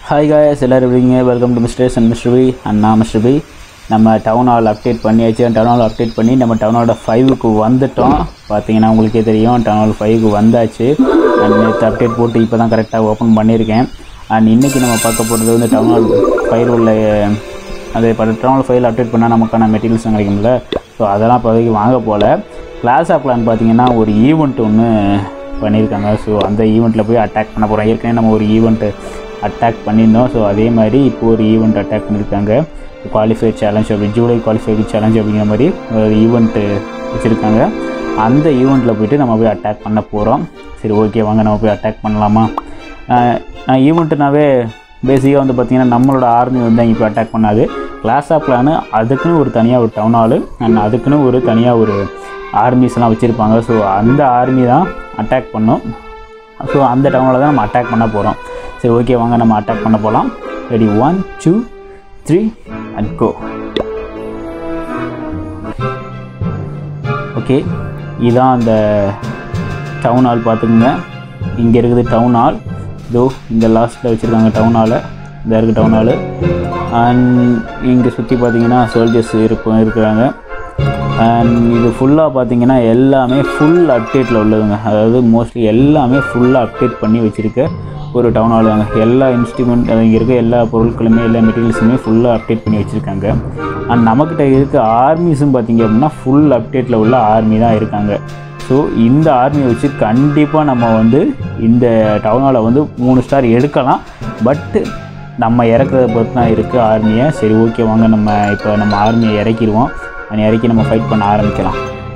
hi guys எல்லோரும் எப்படிங்க welcome to misters and mister P and நான் மிஸ்டர் பி நம்ம டவுன் ஹால் அப்டேட் பண்ணியாச்சு டவுன் ஹால் அப்டேட் பண்ணி நம்ம டவுன் ஹாலோட ஃபைவுக்கு வந்துட்டோம் பார்த்தீங்கன்னா உங்களுக்கே தெரியும் டவுன் ஹால் ஃபைவுக்கு வந்தாச்சு அண்ட் நேற்று அப்டேட் போட்டு இப்போ தான் கரெக்டாக ஓப்பன் பண்ணியிருக்கேன் அண்ட் இன்றைக்கி நம்ம பார்க்க போகிறது வந்து டவுன் ஹால் ஃபைல் உள்ள அது இப்போ டவுன் ஹால் ஃபைல் அப்டேட் பண்ணால் நமக்கான மெட்டீரியல்ஸ் கிடைக்கும்ல ஸோ அதெல்லாம் இப்போதைக்கு வாங்க போகல கிளாஸ் ஆஃப் பிளான் பார்த்தீங்கன்னா ஒரு ஈவெண்ட் ஒன்று பண்ணியிருக்காங்க ஸோ அந்த ஈவெண்ட்டில் போய் அட்டாக் பண்ண போகிறோம் ஏற்கனவே நம்ம ஒரு ஈவெண்ட்டு அட்டாக் பண்ணியிருந்தோம் ஸோ அதே மாதிரி இப்போ ஒரு ஈவெண்ட் அட்டாக் பண்ணியிருக்காங்க குவாலிஃபைட் சேலஞ்ச் அப்படி ஜூலை குவாலிஃபைடு சேலஞ்ச் அப்படிங்கிற மாதிரி ஒரு ஈவெண்ட்டு வச்சுருக்காங்க அந்த ஈவெண்ட்டில் போயிட்டு நம்ம போய் அட்டாக் பண்ண போகிறோம் சரி ஓகே வாங்க நம்ம போய் அட்டாக் பண்ணலாமா நான் ஈவெண்ட்டுனாவே பேசிக்காக வந்து பார்த்திங்கன்னா நம்மளோட ஆர்மி வந்து அங்கே போய் அட்டாக் பண்ணாது கிளாஸ் ஆஃப் பிளானு அதுக்குன்னு ஒரு தனியாக ஒரு டவுன் ஹாலு அண்ட் அதுக்குன்னு ஒரு தனியாக ஒரு ஆர்மிஸ்லாம் வச்சுருப்பாங்க ஸோ அந்த ஆர்மி தான் அட்டாக் பண்ணும் ஸோ அந்த டவுனில் தான் நம்ம அட்டாக் பண்ண போகிறோம் சரி ஓகே வாங்க நம்ம அட்டாக் பண்ண போகலாம் ready one two three and go okay இதுதான் அந்த டவுன் ஹால் பார்த்துக்குங்க இங்கே இருக்குது டவுன் ஹால் இதோ இந்த லாஸ்ட்டில் வச்சுருக்காங்க டவுன் ஹாலை இந்த இருக்குது டவுன் ஹாலு அண்ட் இங்கே சுற்றி பார்த்தீங்கன்னா சோல்ஜர்ஸ் இருப்போம் இருக்கிறாங்க அண்ட் இது ஃபுல்லாக பார்த்தீங்கன்னா எல்லாமே ஃபுல் அப்டேட்டில் உள்ளதுங்க அதாவது மோஸ்ட்லி எல்லாமே ஃபுல்லாக அப்டேட் பண்ணி வச்சுருக்க ஒரு டவுன் ஹால் தாங்க எல்லா இன்ஸ்ட்ருமெண்ட் இங்கே இருக்க எல்லா பொருட்களுமே எல்லா மெட்டீரியல்ஸுமே ஃபுல்லாக அப்டேட் பண்ணி வச்சுருக்காங்க அண்ட் நம்மக்கிட்ட இருக்க ஆர்மிஸும் பார்த்தீங்க அப்படின்னா ஃபுல் அப்டேட்டில் உள்ள ஆர்மி தான் இருக்காங்க ஸோ இந்த ஆர்மியை வச்சு கண்டிப்பாக நம்ம வந்து இந்த டவுன் ஹாலை வந்து மூணு ஸ்டார் எடுக்கலாம் பட்டு நம்ம இறக்குறத பொறுத்து தான் இருக்குது ஆர்மியை சரி ஓகே வாங்க நம்ம இப்போ நம்ம ஆர்மியை இறக்கிடுவோம் அதை இறக்கி நம்ம ஃபைட் பண்ண ஆரம்பிக்கலாம்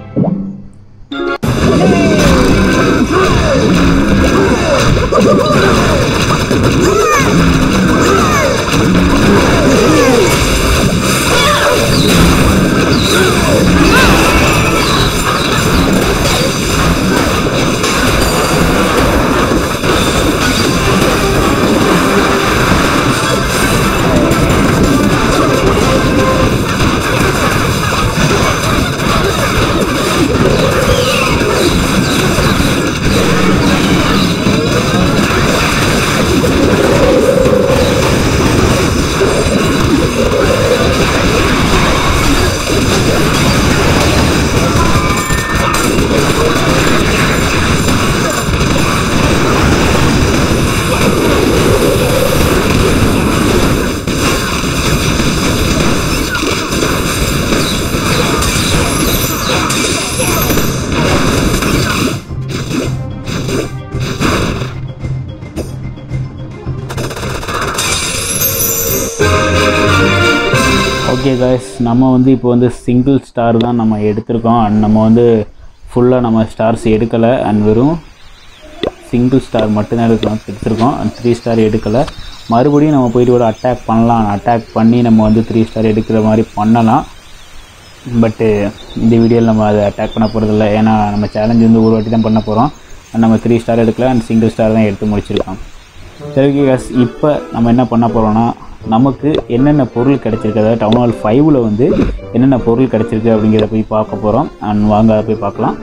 ஓகே காய்ஸ் நம்ம வந்து இப்போ வந்து சிங்கிள் ஸ்டார் தான் நம்ம எடுத்திருக்கோம் அண்ட் நம்ம வந்து ஃபுல்லாக நம்ம ஸ்டார்ஸ் எடுக்கலை அண்ட் வெறும் சிங்கிள் ஸ்டார் மட்டும்தான் எடுக்கலாம் எடுத்திருக்கோம் அண்ட் த்ரீ ஸ்டார் எடுக்கலை மறுபடியும் நம்ம போயிட்டு கூட அட்டாக் பண்ணலாம் அட்டாக் பண்ணி நம்ம வந்து த்ரீ ஸ்டார் எடுக்கிற மாதிரி பண்ணலாம் பட்டு இந்த வீடியோவில் நம்ம அதை அட்டாக் பண்ண போகிறதில்ல ஏன்னா நம்ம சேலஞ்ச் வந்து ஒரு வாட்டி தான் பண்ண போகிறோம் அண்ட் நம்ம த்ரீ ஸ்டார் எடுக்கல அண்ட் சிங்கிள் ஸ்டார் தான் எடுத்து முடிச்சிருக்கோம் சரி ஓகே காஸ் இப்போ நம்ம என்ன பண்ண போகிறோம்னா நமக்கு என்னென்ன பொருள் கிடச்சிருக்கு அதாவது டவுன் ஹால் ஃபைவ்ல வந்து என்னென்ன பொருள் கிடச்சிருக்கு அப்படிங்கிறத போய் பார்க்க போகிறோம் அண்ட் வாங்க அதை போய் பார்க்கலாம்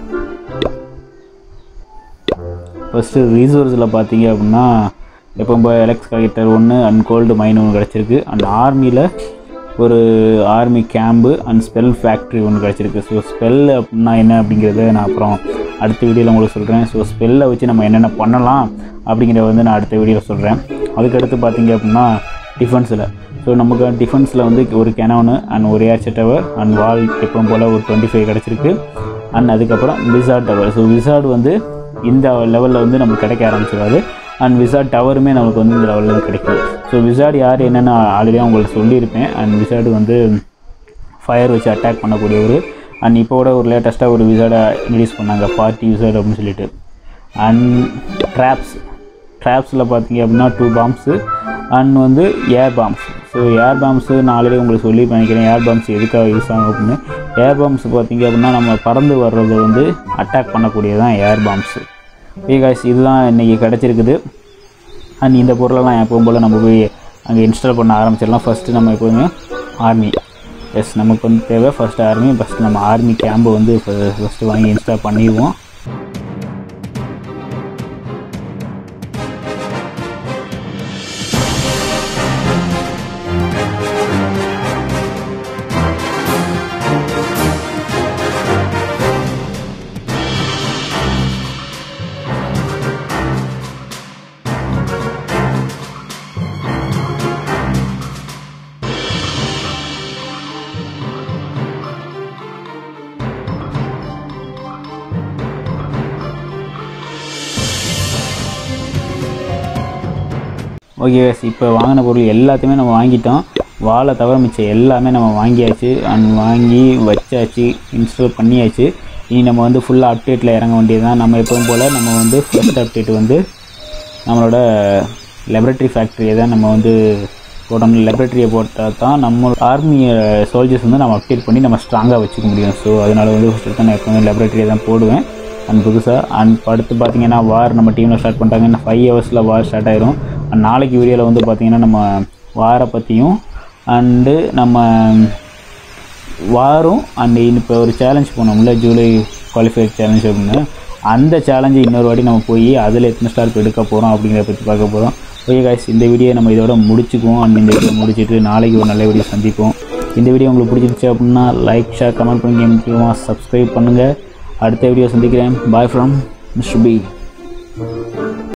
ஃபஸ்ட்டு ரீசோர்ஸில் பார்த்தீங்க அப்படின்னா எப்போ எலக்ஸ் கலெக்டர் ஒன்று அண்ட் கோல்டு மைன் ஒன்று கிடச்சிருக்கு அண்ட் ஆர்மியில் ஒரு army camp and spell factory ஒன்று கிடச்சிருக்கு ஸோ ஸ்பெல் அப்படின்னா என்ன அப்படிங்கிறத நான் அப்புறம் அடுத்த வீடியோவில் உங்களுக்கு சொல்கிறேன் ஸோ ஸ்பெல்லை வச்சு நம்ம என்னென்ன பண்ணலாம் அப்படிங்கிறத வந்து நான் அடுத்த வீடியோவில் சொல்கிறேன் அதுக்கடுத்து பார்த்தீங்க அப்படின்னா டிஃபென்ஸில் ஸோ நமக்கு டிஃபென்ஸில் வந்து ஒரு கெனோனு அண்ட் ஒரு ஏர் டவர் அண்ட் வால் எப்பவும் போல் ஒரு டுவெண்ட்டி ஃபைவ் கிடச்சிருக்கு அண்ட் அதுக்கப்புறம் விசார்ட் டவர் ஸோ விசார்ட் வந்து இந்த லெவலில் வந்து நமக்கு கிடைக்க ஆரம்பிச்சிடாது அண்ட் விசார்ட் டவருமே நமக்கு வந்து இந்த லெவலில் கிடைக்கும் ஸோ விசார்ட் யார் என்னென்னு ஆல்ரெடி உங்களுக்கு சொல்லியிருப்பேன் அண்ட் விசார்டு வந்து ஃபயர் வச்சு அட்டாக் பண்ணக்கூடியவர் அண்ட் இப்போ கூட ஒரு லேட்டஸ்ட்டாக ஒரு விசார்டை இன்ட்ரடியூஸ் பண்ணாங்க பார்ட்டி விசார்ட் அப்படின்னு சொல்லிட்டு அண்ட் ட்ராப்ஸ் ட்ராப்ஸில் பார்த்தீங்க அப்படின்னா டூ பாம்ஸு அண்ட் வந்து air bombs so air bombs நான் ஆல்ரெடி உங்களுக்கு சொல்லி நினைக்கிறேன் ஏர் பாம்ஸ் எதுக்காக யூஸ் ஆகும் அப்படின்னு ஏர் பாம்ஸ் பார்த்தீங்க அப்படின்னா நம்ம பறந்து வர்றதை வந்து அட்டாக் பண்ணக்கூடியதான் ஏர் பாம்ஸு ஓகே காய்ஸ் இதுதான் இன்றைக்கி கிடச்சிருக்குது அண்ட் இந்த பொருளெல்லாம் எப்பவும் போல் நம்ம போய் அங்கே இன்ஸ்டால் பண்ண ஆரம்பிச்சிடலாம் ஃபஸ்ட்டு நம்ம எப்போதுமே ஆர்மி எஸ் நமக்கு வந்து தேவை ஃபஸ்ட்டு ஆர்மி ஃபஸ்ட்டு நம்ம ஆர்மி கேம்பை வந்து ஃபஸ்ட்டு வாங்கி இன்ஸ்டால் பண்ணிடுவோம் ஓகே இப்போ வாங்கின பொருள் எல்லாத்தையுமே நம்ம வாங்கிட்டோம் வாழை தவிர மிச்சம் எல்லாமே நம்ம வாங்கியாச்சு அண்ட் வாங்கி வச்சாச்சு இன்ஸ்டால் பண்ணியாச்சு இனி நம்ம வந்து ஃபுல்லாக அப்டேட்டில் இறங்க வேண்டியது தான் நம்ம எப்பவும் போல் நம்ம வந்து ஃபஸ்ட் அப்டேட் வந்து நம்மளோட லெபரட்டரி ஃபேக்ட்ரியை தான் நம்ம வந்து போடணும் லெபரட்டரியை போட்டால் தான் நம்ம ஆர்மி சோல்ஜர்ஸ் வந்து நம்ம அப்டேட் பண்ணி நம்ம ஸ்ட்ராங்காக வச்சுக்க முடியும் ஸோ அதனால் வந்து ஃபஸ்ட்டு தான் நான் எப்போவுமே லெபரட்டரியை தான் போடுவேன் அண்ட் புதுசாக அண்ட் அடுத்து பார்த்தீங்கன்னா வார் நம்ம டீமில் ஸ்டார்ட் பண்ணிட்டாங்க இன்னும் ஃபைவ் ஹவர்ஸில் வார் ஸ்டார்ட் ஆயிரும் அண்ட் நாளைக்கு வீடியோவில் வந்து பார்த்தீங்கன்னா நம்ம வாரை பற்றியும் அண்டு நம்ம வாரும் அண்ட் இப்போ ஒரு சேலஞ்ச் போனோம்ல ஜூலை குவாலிஃபைட் சேலஞ்ச் அப்படின்னு அந்த சேலஞ்சு இன்னொரு வாட்டி நம்ம போய் அதில் எத்தனை ஸ்டார் எடுக்க போகிறோம் அப்படிங்கிறத பற்றி பார்க்க போகிறோம் ஓகே காய்ஸ் இந்த வீடியோ நம்ம இதோட முடிச்சுக்குவோம் அண்ட் இந்த வீடியோ முடிச்சுட்டு நாளைக்கு ஒரு நல்ல வீடியோ சந்திப்போம் இந்த வீடியோ உங்களுக்கு பிடிச்சிருச்சு அப்படின்னா லைக் ஷேர் கமெண்ட் பண்ணுங்க முக்கியமாக சப்ஸ்கிரைப் பண்ணுங்கள் அடுத்த வீடியோ சந்திக்கிறேன் பாய் ஃப்ரம் மிஸ்டர் பி